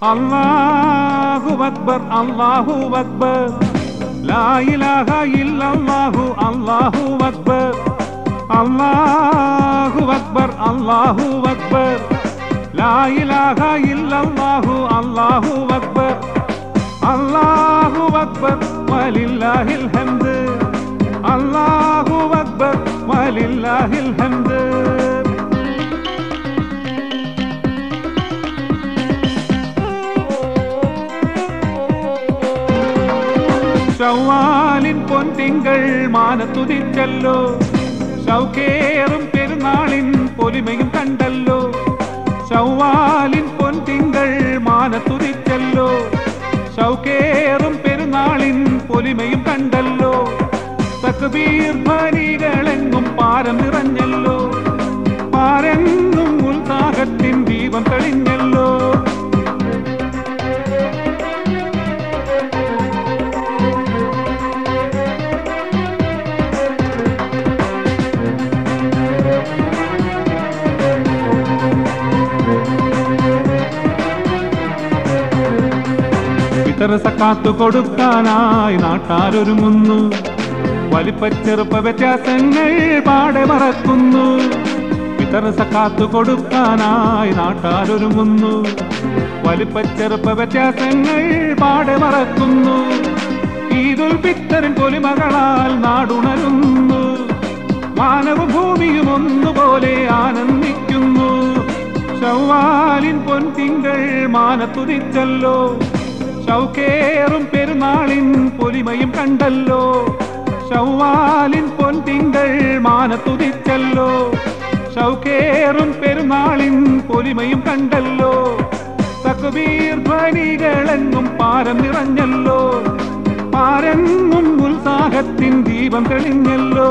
അല്ലാഹു അക്ബർ അല്ലാഹു അക്ബർ ലാ ഇലാഹ ഇല്ലല്ലാഹു അല്ലാഹു അക്ബർ അല്ലാഹു അക്ബർ അല്ലാഹു അക്ബർ ലാ ഇലാഹ ഇല്ലല്ലാഹു അല്ലാഹു അക്ബർ അല്ലാഹു അക്ബർ വലില്ലാഹിൽ ഹംദ് അല്ലാഹു അക്ബർ വലില്ലാഹിൽ ഹംദ് ഷവ്വാലിൻ പൊൻതിങ്കൾ മാനത്തുതിച്ചല്ലോ ഷൗക്കേറും പെരുന്നാളിൻ പൊലിമയും കണ്ടല്ലോ ഷവ്വാലിൻ പൊൻതിങ്കൾ മാനത്തുതിച്ചല്ലോ ഷൗക്കേറും പെരുന്നാളിൻ പൊലിമയും കണ്ടല്ലോ തക്ബീർ ധ്വനികളെങ്ങും പാരം നിറഞ്ഞല്ലോ പാരെങ്ങും ഉത്സാഹത്തിൻ ദീപം തെളിഞ്ഞല്ലോ ഇതര സക്കാത്ത് കൊടുക്കാനായി നാട്ടാരൊരുങ്ങുന്നു വലിപ്പച്ചെറുപ്പ വ്യത്യാസങ്ങൾ പാടെ മറക്കുന്നു ഇതര സക്കാത്ത് കൊടുക്കാനായി നാട്ടാരൊരുങ്ങുന്നു വലിപ്പച്ചെറുപ്പ വ്യത്യാസങ്ങൾ പാടെ മറക്കുന്നു ഈദുൽ പിത്തരൻ പൊലിമകളാൽ നാടുണരുന്നു മാനവ ഭൂമിയും ഒന്നുപോലെ ആനന്ദിക്കുന്നു ഷവ്വാലിൻ പൊൻതിങ്കൾ മാനത്തുതിച്ചല്ലോ ഷൗക്കേറും പെരുന്നാളിൻ പൊലിമയും കണ്ടല്ലോ ഷവ്വാലിൻ പൊൻതിങ്കൾ മാനത്തുതിച്ചല്ലോ ഷൗക്കേറും പെരുന്നാളിൻ പൊലിമയും കണ്ടല്ലോ തക്ബീർ ധ്വനികളെങ്ങും പാരം നിറഞ്ഞല്ലോ പാരെങ്ങും ഉത്സാഹത്തിൻ ദീപം തെളിഞ്ഞല്ലോ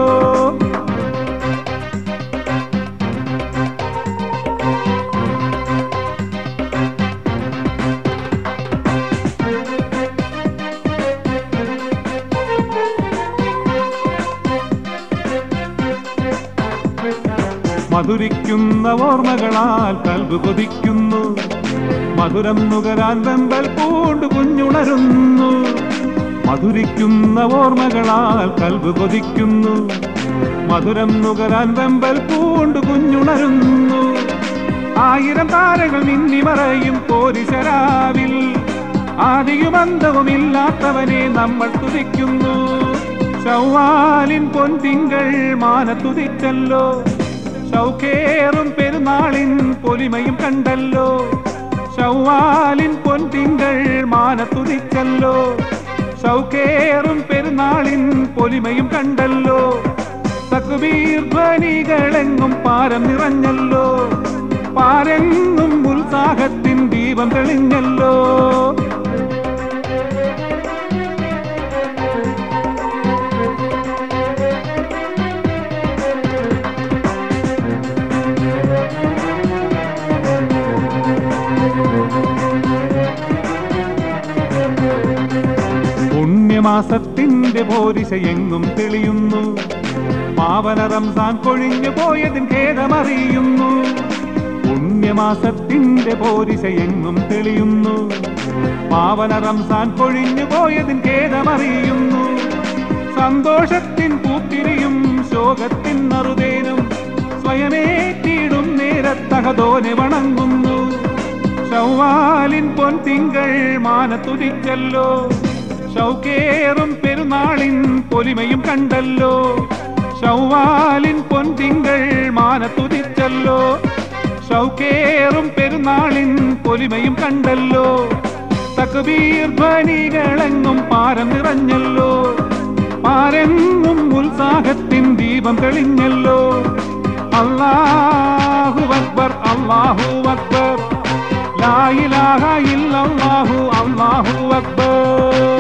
മധുരിക്കുന്ന ഓർമ്മകളാൽ കൽബ് കൊതിക്കുന്നു മധുരം നുകരാൻ വെമ്പൽ പൂണ്ട് കുഞ്ഞുണരുന്നു മധുരിക്കുന്ന ഓർമ്മകളാൽ കൽബ് കൊതിക്കുന്നു മധുരം നുകരാൻ വെമ്പൽ പൂണ്ട് കുഞ്ഞുണരുന്നു ആയിരം താരങ്ങൾ മിന്നിമറയും പോരിശരാവിൽ ആദിയും അന്തവുമില്ലാത്തവനെ നമ്മൾ തുതിക്കുന്നു ഷവ്വാലിൻ പൊൻതിങ്കൾ മാനത്തുതിച്ചല്ലോ ഷൗക്കേറും പെരുന്നാളിൻ പൊലിമയും കണ്ടല്ലോ ഷവ്വാലിൻ പൊൻതിങ്കൾ മാനത്തുതിച്ചല്ലോ ഷൗക്കേറും പെരുന്നാളിൻ പൊലിമയും കണ്ടല്ലോ തക്ബീർ ധ്വനികളെങ്ങും പാരം നിറഞ്ഞല്ലോ പാരെങ്ങും ഉത്സാഹത്തിൻ ദീപം തെളിഞ്ഞല്ലോ പുണ്യമാസത്തിന്റെ പോരിശയെങ്ങും തെളിയുന്നു പാവന റംസാൻ കൊഴിഞ്ഞു പോയതിൻ ഖേദമറിയുന്നു പുണ്യമാസത്തിന്റെ പോരിശയെങ്ങും തെളിയുന്നു പാവന റംസാൻ കൊഴിഞ്ഞു പോയതിൻ ഖേദമറിയുന്നു സന്തോഷത്തിൻ പൂത്തിരിയും ശോകത്തിൻ നറുതേനും സ്വയമേറ്റിടും നേരത്തകതോനെ വണങ്ങുന്നു ഷവ്വാലിൻ പൊൻതിങ്കൾ മാനത്തുതിച്ചല്ലോ ഷൗക്കേറും പെരുന്നാളിൻ പൊലിമയും കണ്ടല്ലോ ഷവ്വാലിൻ പൊൻതിങ്കൾ മാനത്തുതിച്ചല്ലോ ഷൗക്കേറും പെരുന്നാളിൻ പൊലിമയും കണ്ടല്ലോ തക്ബീർ ധ്വനികളെങ്ങും പാരം നിറഞ്ഞല്ലോ പാരെങ്ങും ഉത്സാഹത്തിൻ ദീപം തെളിഞ്ഞല്ലോ അല്ലാഹു അക്ബർ അല്ലാഹു അക്ബർ ലാ ഇലാഹ ഇല്ലല്ലാഹു അല്ലാഹു അക്ബർ